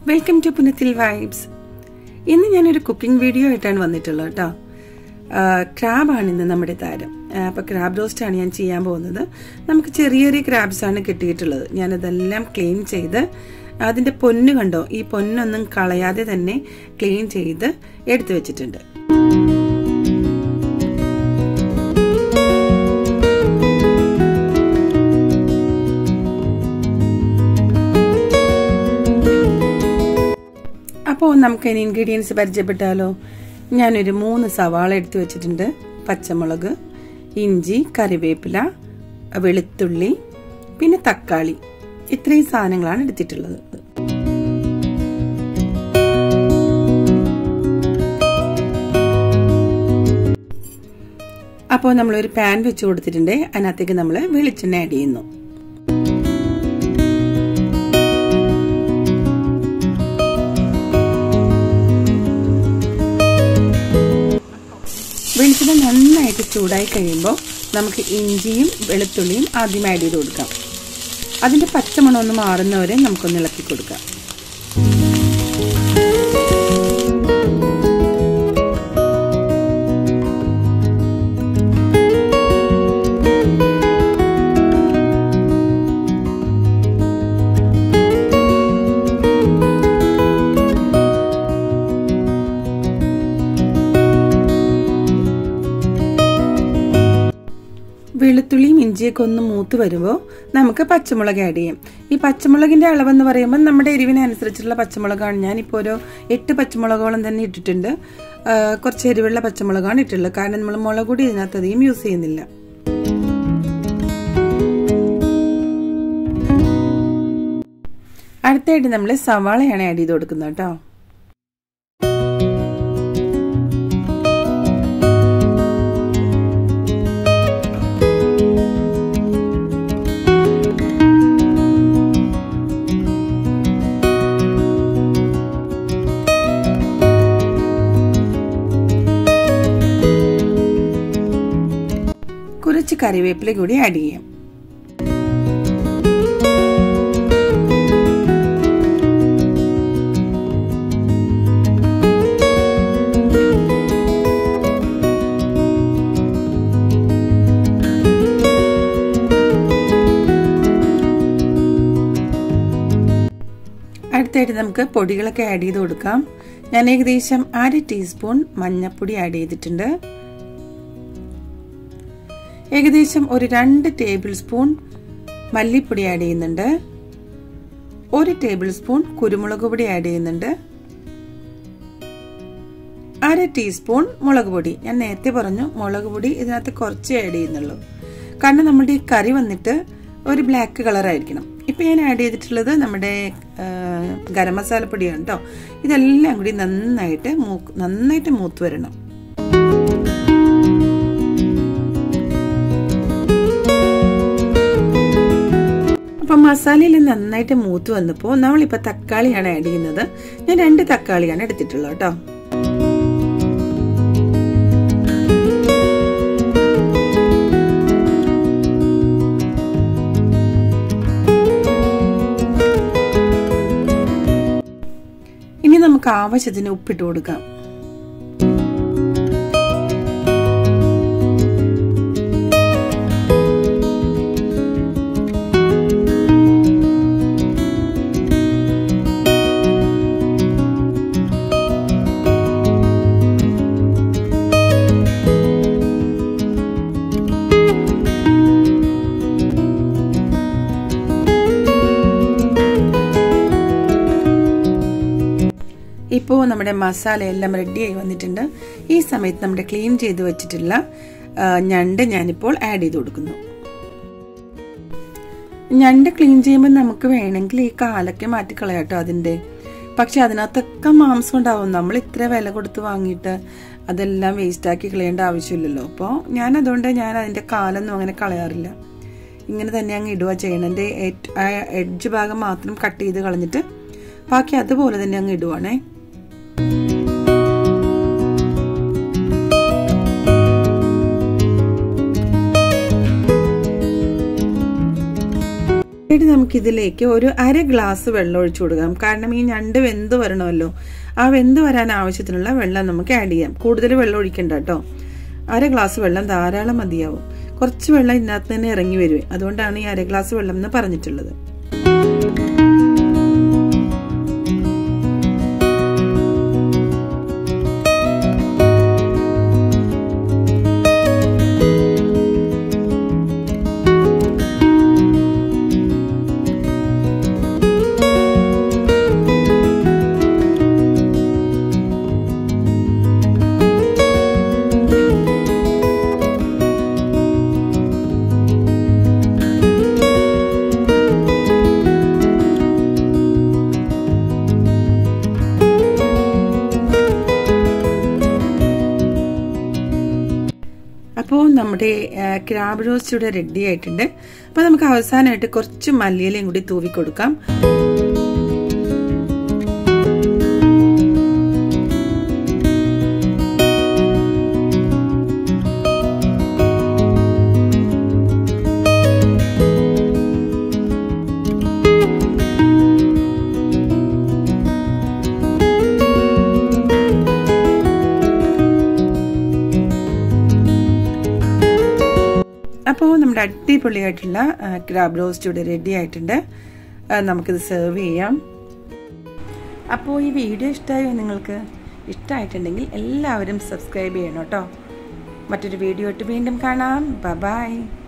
welcome to Punathil vibes ഇന്ന് ഞാനൊരു cooking video ആയിട്ടാണ് വന്നിട്ടുള്ളത് കേട്ടോ ക്രാബാണ് ഇന്ന് നമ്മുടെ താരം അപ്പോൾ ക്രാബ് റോസ്റ്റാണ് ഞാൻ ചെയ്യാൻ പോകുന്നത് നമുക്ക് ചെറിയ ചെറിയ ക്രാബ്സ് ആണ് കിട്ടിയിട്ടുള്ളത് ഞാനതെല്ലാം ക്ലീൻ ചെയ്ത് അതിൻ്റെ പൊന്ന് കണ്ടോ ഈ പൊന്നൊന്നും കളയാതെ തന്നെ ക്ലീൻ ചെയ്ത് എടുത്തു വെച്ചിട്ടുണ്ട് അപ്പോൾ നമുക്ക് ഇനി ഇൻഗ്രീഡിയൻസ് പരിചയപ്പെട്ടാലോ ഞാനൊരു മൂന്ന് സവാള എടുത്തു വെച്ചിട്ടുണ്ട് പച്ചമുളക് ഇഞ്ചി കറിവേപ്പില വെളുത്തുള്ളി പിന്നെ തക്കാളി ഇത്രയും സാധനങ്ങളാണ് എടുത്തിട്ടുള്ളത് അപ്പോൾ നമ്മളൊരു പാൻ വെച്ച് കൊടുത്തിട്ടുണ്ട് അതിനകത്തേക്ക് നമ്മൾ വെളിച്ചെണ്ണ ആഡ് ചെയ്യുന്നു വെളിച്ചെണ്ണ നന്നായിട്ട് ചൂടായി കഴിയുമ്പോൾ നമുക്ക് ഇഞ്ചിയും വെളുത്തുള്ളിയും ആദ്യം ആഡ് ചെയ്ത് കൊടുക്കാം അതിൻ്റെ പച്ചമണം ഒന്ന് മാറുന്നവരെ നമുക്കൊന്ന് ഇളക്കി കൊടുക്കാം വെളുത്തുള്ളിയും ഇഞ്ചിയൊക്കെ ഒന്ന് മൂത്ത് വരുമ്പോൾ നമുക്ക് പച്ചമുളക് ആഡ് ചെയ്യാം ഈ പച്ചമുളകിന്റെ അളവെന്ന് പറയുമ്പോൾ നമ്മുടെ എരിവിനനുസരിച്ചുള്ള പച്ചമുളകാണ് ഞാനിപ്പോൾ ഒരു എട്ട് പച്ചമുളകോളം തന്നെ ഇട്ടിട്ടുണ്ട് കുറച്ച് എരിവുള്ള പച്ചമുളകാണ് ഇട്ടിട്ടുള്ളത് കാരണം നമ്മൾ മുളക് കൂടി ഇതിനകത്ത് അധികം യൂസ് ചെയ്യുന്നില്ല അടുത്തായിട്ട് നമ്മൾ സവാളയാണ് ആഡ് ചെയ്ത് കൊടുക്കുന്നത് കേട്ടോ കുറച്ച് കറിവേപ്പില കൂടി ആഡ് ചെയ്യാം അടുത്തായിട്ട് നമുക്ക് പൊടികളൊക്കെ ആഡ് ചെയ്ത് കൊടുക്കാം ഞാൻ ഏകദേശം അര ടീസ്പൂൺ മഞ്ഞൾപ്പൊടി ആഡ് ചെയ്തിട്ടുണ്ട് ഏകദേശം ഒരു രണ്ട് ടേബിൾ സ്പൂൺ മല്ലിപ്പൊടി ആഡ് ചെയ്യുന്നുണ്ട് ഒരു ടേബിൾ സ്പൂൺ കുരുമുളക് പൊടി ആഡ് ചെയ്യുന്നുണ്ട് അര ടീസ്പൂൺ മുളക് പൊടി ഞാൻ നേരത്തെ പറഞ്ഞു മുളക് പൊടി ഇതിനകത്ത് കുറച്ച് ആഡ് ചെയ്യുന്നുള്ളൂ കാരണം നമ്മുടെ ഈ കറി വന്നിട്ട് ഒരു ബ്ലാക്ക് കളർ ആയിരിക്കണം ഇപ്പം ഞാൻ ആഡ് ചെയ്തിട്ടുള്ളത് നമ്മുടെ ഗരം മസാല പൊടിയാണ് കേട്ടോ ഇതെല്ലാം കൂടി നന്നായിട്ട് മൂക്ക് നന്നായിട്ട് മൂത്ത് വരണം അപ്പം മസാലയിൽ നന്നായിട്ട് മൂത്ത് വന്നപ്പോൾ നമ്മളിപ്പോൾ തക്കാളിയാണ് ആഡ് ചെയ്യുന്നത് ഞാൻ രണ്ട് തക്കാളിയാണ് എടുത്തിട്ടുള്ളത് കേട്ടോ ഇനി നമുക്ക് ആവശ്യത്തിന് ഉപ്പിട്ട് കൊടുക്കാം ഇപ്പോൾ നമ്മുടെ മസാല എല്ലാം റെഡിയായി വന്നിട്ടുണ്ട് ഈ സമയത്ത് നമ്മുടെ ക്ലീൻ ചെയ്ത് വെച്ചിട്ടുള്ള ഞണ്ട് ഞാനിപ്പോൾ ആഡ് ചെയ്ത് കൊടുക്കുന്നു ഞണ്ട് ക്ലീൻ ചെയ്യുമ്പോൾ നമുക്ക് വേണമെങ്കിൽ ഈ കാലൊക്കെ മാറ്റിക്കളയാട്ടോ അതിൻ്റെ പക്ഷെ അതിനകത്തൊക്കെ മാംസം ഉണ്ടാവും നമ്മൾ ഇത്ര വില കൊടുത്ത് വാങ്ങിയിട്ട് അതെല്ലാം വേസ്റ്റാക്കി കളയേണ്ട ആവശ്യമില്ലല്ലോ അപ്പോൾ ഞാൻ അതുകൊണ്ട് ഞാൻ അതിൻ്റെ കാലൊന്നും അങ്ങനെ കളയാറില്ല ഇങ്ങനെ തന്നെ അങ്ങ് ഇടുക ചെയ്യണം എൻ്റെ എഡ്ജ് ഭാഗം മാത്രം കട്ട് ചെയ്ത് കളഞ്ഞിട്ട് ബാക്കി അതുപോലെ തന്നെ അങ്ങ് ഇടുവാണേ നമുക്ക് നമുക്കിതിലേക്ക് ഒരു അര ഗ്ലാസ് വെള്ളം ഒഴിച്ചു കൊടുക്കാം കാരണം ഈ ഞണ്ട് വെന്ത് വരണമല്ലോ ആ വെന്ത് വരാൻ ആവശ്യത്തിനുള്ള വെള്ളം നമുക്ക് ആഡ് ചെയ്യാം കൂടുതൽ വെള്ളം ഒഴിക്കണ്ട കേട്ടോ അര ഗ്ലാസ് വെള്ളം ധാരാളം മതിയാവും കുറച്ച് വെള്ളം ഇതിനകത്ത് തന്നെ ഇറങ്ങി വരുവേ അതുകൊണ്ടാണ് ഈ അര ഗ്ലാസ് വെള്ളം എന്ന് പറഞ്ഞിട്ടുള്ളത് അപ്പോൾ നമ്മുടെ ക്രാബ് റോസ്റ്റ് ഇവിടെ റെഡി ആയിട്ടുണ്ട് അപ്പോൾ നമുക്ക് അവസാനമായിട്ട് കുറച്ച് മല്ലിയിലയും കൂടി തൂവി കൊടുക്കാം അപ്പോൾ നമ്മുടെ അടിപൊളിയായിട്ടുള്ള ക്രാബ് റോസ്റ്റ് ഇവിടെ റെഡി ആയിട്ടുണ്ട് നമുക്കിത് സെർവ് ചെയ്യാം അപ്പോൾ ഈ വീഡിയോ ഇഷ്ടമായോ നിങ്ങൾക്ക് ഇഷ്ടമായിട്ടുണ്ടെങ്കിൽ എല്ലാവരും സബ്സ്ക്രൈബ് ചെയ്യണം കേട്ടോ മറ്റൊരു വീഡിയോ ആയിട്ട് വീണ്ടും കാണാം ബ ബായ്